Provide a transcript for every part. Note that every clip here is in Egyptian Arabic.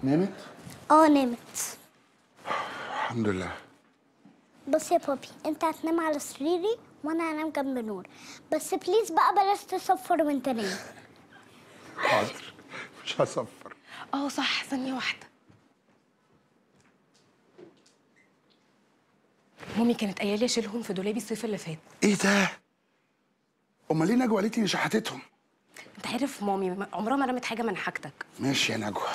نامت اه نمت الحمد لله بص يا بابي انت هتنام على سريري وانا هنام جنب نور بس بليز بقى بلاش تصفر وانت نايم حاضر مش هصفر اه صح ثانية واحدة مامي كانت قايله لي اشيلهم في دولابي الصيف اللي فات ايه ده امال ليه نجوى قالت لي شحتتهم انت عارف مامي ما- عمرها ما رمت حاجة من حاجتك ماشي يا نجوى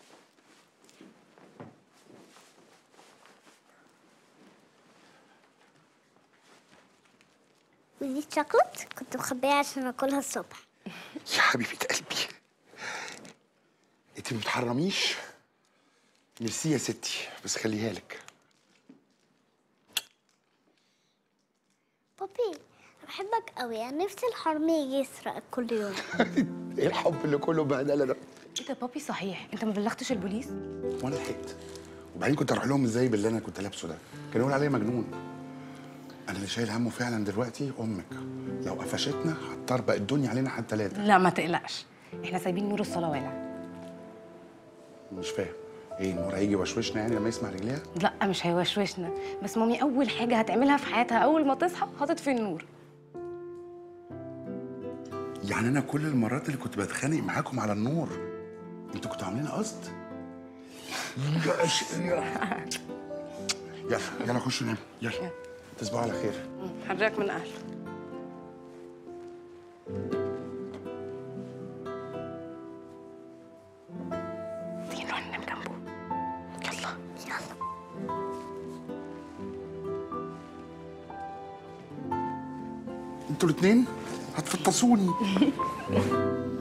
ودي شوكولات كنت مخبيها عشان اكلها الصبح يا حبيبه قلبي انت ما بتحرميش ميرسي يا ستي بس خليها لك بابي انا بحبك قوي انا نفسي الحرامي يجي يسرقك كل يوم ايه الحب اللي كله بهدله ده ايه ده بابي صحيح انت ما بلغتش البوليس وانا لحقت وبعدين كنت اروح لهم ازاي باللي انا كنت لابسه ده كانوا يقولوا عليا مجنون انا اللي شايل همه فعلا دلوقتي امك لو قفشتنا هتطربق الدنيا علينا احنا الثلاثه لا ما تقلقش احنا سايبين نور الصلاة والع مش فاهم ايه نور هيجي وشوشنا يعني لما يسمع رجليها لا مش هيوشوشنا بس مامي اول حاجة هتعملها في حياتها اول ما تصحى هتطفي النور يعني انا كل المرات اللي كنت بتخانق معاكم على النور انتوا كنتوا عاملين قصد يا ش- يا- يلا يلا خشوا نام يلا تصبحوا على خير حضرتك من اهله تيجي نروح ننام جنبه يلا يلا انتوا الاثنين هتفطسوني